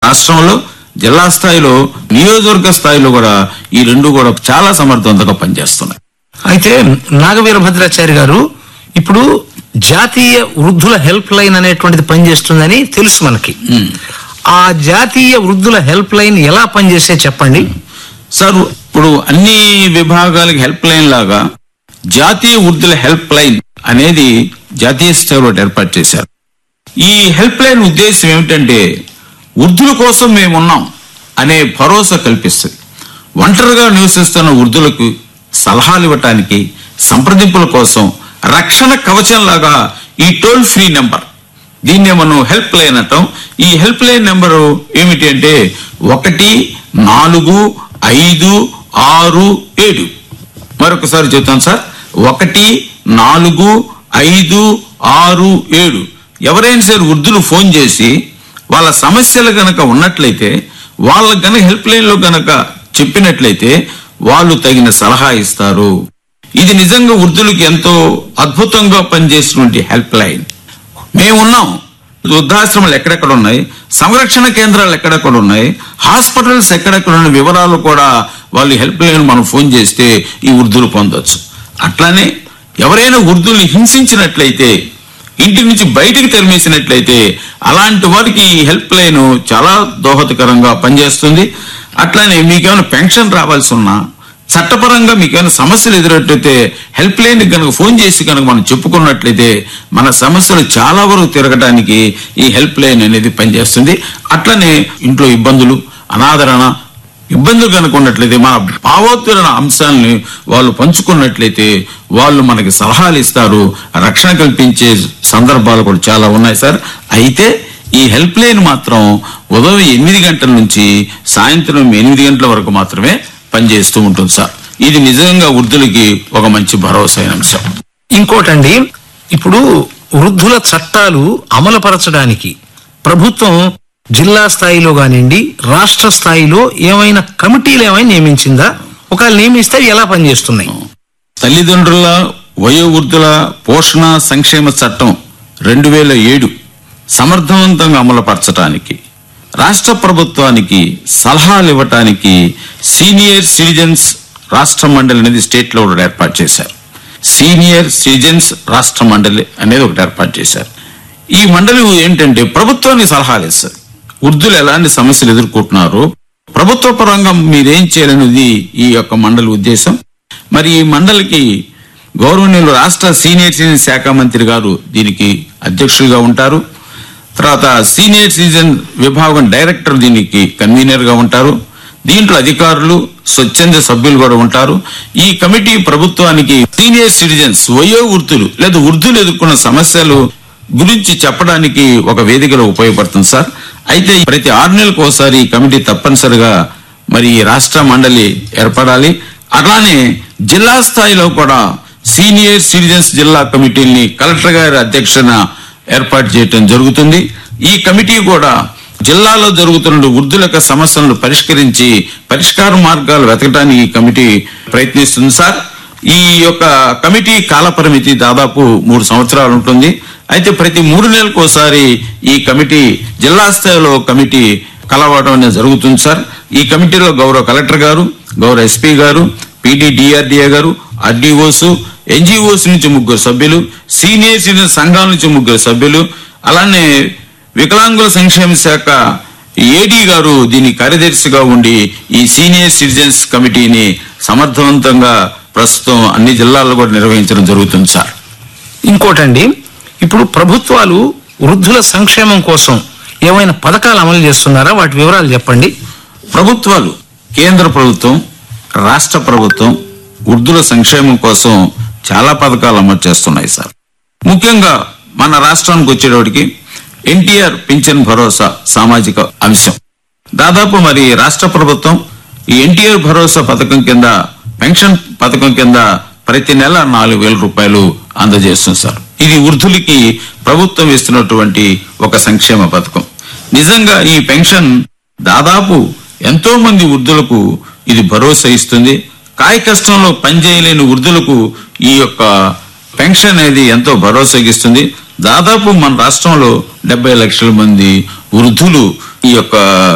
రాష్ట్రంలో జిల్లా స్థాయిలో నియోజకవర్గ స్థాయిలో కూడా ఈ రెండు కూడా చాలా సమర్థవంతంగా పనిచేస్తున్నాయి అయితే నాగవీరభద్రాచారి గారు ఇప్పుడు జాతీయ వృద్ధుల హెల్ప్ లైన్ అనేటువంటిది పనిచేస్తుందని తెలుసు మనకి ఆ జాతీయ వృద్ధుల హెల్ప్ లైన్ ఎలా పనిచేస్తే చెప్పండి సార్ ఇప్పుడు అన్ని విభాగాలకి హెల్ప్ లైన్ లాగా జాతీయ వృద్ధుల హెల్ప్ లైన్ అనేది జాతీయ స్థాయిలో ఒకటి ఏర్పాటు చేశారు ఈ హెల్ప్ లైన్ ఉద్దేశం ఏమిటంటే వృద్ధుల కోసం మేమున్నాం అనే భరోసా కల్పిస్తుంది ఒంటరిగా నివసిస్తున్న వృద్ధులకు సలహాలు ఇవ్వటానికి సంప్రదింపుల కోసం రక్షణ కవచంలాగా ఈ టోల్ ఫ్రీ నెంబర్ దీన్నే మనం హెల్ప్ లైన్ అంటాం ఈ హెల్ప్ లైన్ నెంబరు ఏమిటి అంటే ఒకటి నాలుగు ఐదు ఆరు ఏడు మరొకసారి చెప్తాను సార్ ఒకటి నాలుగు ఐదు ఆరు ఏడు ఎవరైనా సరే వృద్ధులు ఫోన్ చేసి వాళ్ళ సమస్యలు గనక ఉన్నట్లయితే వాళ్ళకి గనక హెల్ప్ లైన్ లో గనక చెప్పినట్లయితే వాళ్ళు తగిన సలహా ఇస్తారు ఇది నిజంగా వృద్ధులకు ఎంతో అద్భుతంగా పనిచేసినటువంటి హెల్ప్ లైన్ మేమున్నాం వృద్ధాశ్రమాలు ఎక్కడెక్కడ ఉన్నాయి సంరక్షణ కేంద్రాలు ఎక్కడెక్కడ ఉన్నాయి హాస్పిటల్స్ ఎక్కడెక్కడ ఉన్న వివరాలు కూడా వాళ్ళు హెల్ప్ లైన్ మనం ఫోన్ చేస్తే ఈ వృద్ధులు పొందొచ్చు అట్లానే ఎవరైనా వృద్ధుల్ని హింసించినట్లయితే ఇంటి నుంచి బయటికి తరిమేసినట్లయితే అలాంటి వారికి ఈ హెల్ప్ లైన్ చాలా దోహదకరంగా పనిచేస్తుంది అట్లానే మీకేమైనా పెన్షన్ రావాల్సి ఉన్నా చట్టపరంగా మీకు ఏమైనా సమస్యలు ఎదురట్లయితే హెల్ప్ లైన్ కనుక ఫోన్ చేసి కనుక మనం చెప్పుకున్నట్లయితే మన సమస్యలు చాలా వరకు తిరగడానికి ఈ హెల్ప్ లైన్ అనేది పనిచేస్తుంది అట్లనే ఇంట్లో ఇబ్బందులు అనాదరణ ఇబ్బందులు కనుక ఉన్నట్లయితే మన భావోత్తరణ అంశాలని వాళ్ళు పంచుకున్నట్లయితే వాళ్ళు మనకి సలహాలు ఇస్తారు రక్షణ కల్పించే సందర్భాలు కూడా చాలా ఉన్నాయి సార్ అయితే ఈ హెల్ప్ లైన్ మాత్రం ఉదయం ఎనిమిది గంటల నుంచి సాయంత్రం ఎనిమిది గంటల వరకు మాత్రమే పనిచేస్తూ ఉంటుంది సార్ ఇది నిజంగా వృద్ధులకి ఒక మంచి భరోసా అయిన అంశం ఇంకోటండి ఇప్పుడు వృద్ధుల చట్టాలు అమలుపరచడానికి ప్రభుత్వం జిల్లా స్థాయిలో కానివ్వండి రాష్ట్ర స్థాయిలో ఏమైనా కమిటీలు ఏమైనా నియమించిందా ఒకవేళ నియమిస్తే అవి ఎలా పనిచేస్తున్నాయి తల్లిదండ్రుల వయోవృద్ధుల పోషణ సంక్షేమ చట్టం రెండు వేల ఏడు సమర్థవంతంగా అమలుపరచడానికి రాష్ట్ర ప్రభుత్వానికి సలహాలు ఇవ్వటానికి సీనియర్ సిటిజన్స్ రాష్ట్ర మండలి అనేది స్టేట్ లో ఒకటి ఏర్పాటు చేశారు సీనియర్ సిటిజన్స్ రాష్ట్ర మండలి అనేది ఒకటి ఏర్పాటు చేశారు ఈ మండలి ఏంటంటే ప్రభుత్వానికి సలహాలు ఇస్తారు వృద్ధులు ఎలాంటి సమస్యలు ఎదుర్కొంటున్నారు ప్రభుత్వ పరంగా మీరేం చేయాలనేది ఈ యొక్క మండలి ఉద్దేశం మరి ఈ మండలికి గౌరవనీయులు రాష్ట్ర సీనియర్ సిటిజన్ శాఖ మంత్రి గారు దీనికి అధ్యక్షులుగా ఉంటారు తర్వాత సీనియర్ సిటిజన్ విభాగం డైరెక్టర్ దీనికి కన్వీనర్ గా ఉంటారు దీంట్లో అధికారులు స్వచ్ఛంద సభ్యులు కూడా ఉంటారు ఈ కమిటీ ప్రభుత్వానికి సీనియర్ సిటిజన్స్ వయో వృద్ధులు లేదా వృద్ధులు ఎదుర్కొన్న సమస్యలు గురించి చెప్పడానికి ఒక వేదికలో ఉపయోగపడుతుంది సార్ అయితే ప్రతి ఆరు నెలలకు ఒకసారి ఈ కమిటీ తప్పనిసరిగా మరి ఈ రాష్ట్ర మండలి ఏర్పడాలి అలానే జిల్లా స్థాయిలో కూడా సీనియర్ సిటిజన్స్ జిల్లా కమిటీని కలెక్టర్ గారి అధ్యక్షన ఏర్పాటు చేయటం జరుగుతుంది ఈ కమిటీ కూడా జిల్లాలో జరుగుతున్న వృద్ధుల యొక్క సమస్యలను పరిష్కరించి పరిష్కార మార్గాలు వెతకడానికి ఈ కమిటీ ప్రయత్నిస్తుంది సార్ ఈ యొక్క కమిటీ కాల పరిమితి దాదాపు మూడు సంవత్సరాలు ఉంటుంది అయితే ప్రతి మూడు నెలలకు ఒకసారి ఈ కమిటీ జిల్లా స్థాయిలో కమిటీ కలవడం అనేది జరుగుతుంది సార్ ఈ కమిటీలో గౌరవ కలెక్టర్ గారు గౌరవ ఎస్పీ గారు పీడీడీఆర్డీఏ గారు ఆర్డీఓస్ ఎన్జిఓస్ నుంచి ముగ్గురు సభ్యులు సీనియర్ సిటిజన్ సంఘాల నుంచి ముగ్గురు సభ్యులు అలానే వికలాంగుల సంక్షేమ శాఖ ఏడీ గారు దీని కార్యదర్శిగా ఉండి ఈ సీనియర్ సిటిజన్స్ కమిటీని సమర్థవంతంగా ప్రస్తుతం అన్ని జిల్లాల్లో కూడా నిర్వహించడం జరుగుతుంది సార్ ఇంకోటండి ఇప్పుడు ప్రభుత్వాలు వృద్ధుల సంక్షేమం కోసం ఏమైనా పథకాలు అమలు చేస్తున్నారా వాటి వివరాలు చెప్పండి ప్రభుత్వాలు కేంద్ర ప్రభుత్వం రాష్ట్ర ప్రభుత్వం వృద్ధుల సంక్షేమం కోసం చాలా పథకాలు అమలు చేస్తున్నాయి సార్ ముఖ్యంగా మన రాష్ట్రానికి వచ్చేటప్పటికి ఎన్టీఆర్ పింఛన్ భరోసా సామాజిక అంశం దాదాపు మరి రాష్ట్ర ప్రభుత్వం ఈ ఎన్టీఆర్ భరోసా పథకం కింద పెన్షన్ పథకం కింద ప్రతి నెల నాలుగు వేల రూపాయలు అందజేస్తుంది సార్ ఇది వృద్ధులకి ప్రభుత్వం ఇస్తున్నటువంటి ఒక సంక్షేమ పథకం నిజంగా ఈ పెన్షన్ దాదాపు ఎంతో మంది వృద్ధులకు ఇది భరోసా ఇస్తుంది కాయ కష్టంలో పనిచేయలేని వృద్ధులకు ఈ యొక్క పెన్షన్ అనేది ఎంతో భరోసా ఇస్తుంది దాదాపు మన రాష్ట్రంలో డెబ్బై లక్షల మంది వృద్ధులు ఈ యొక్క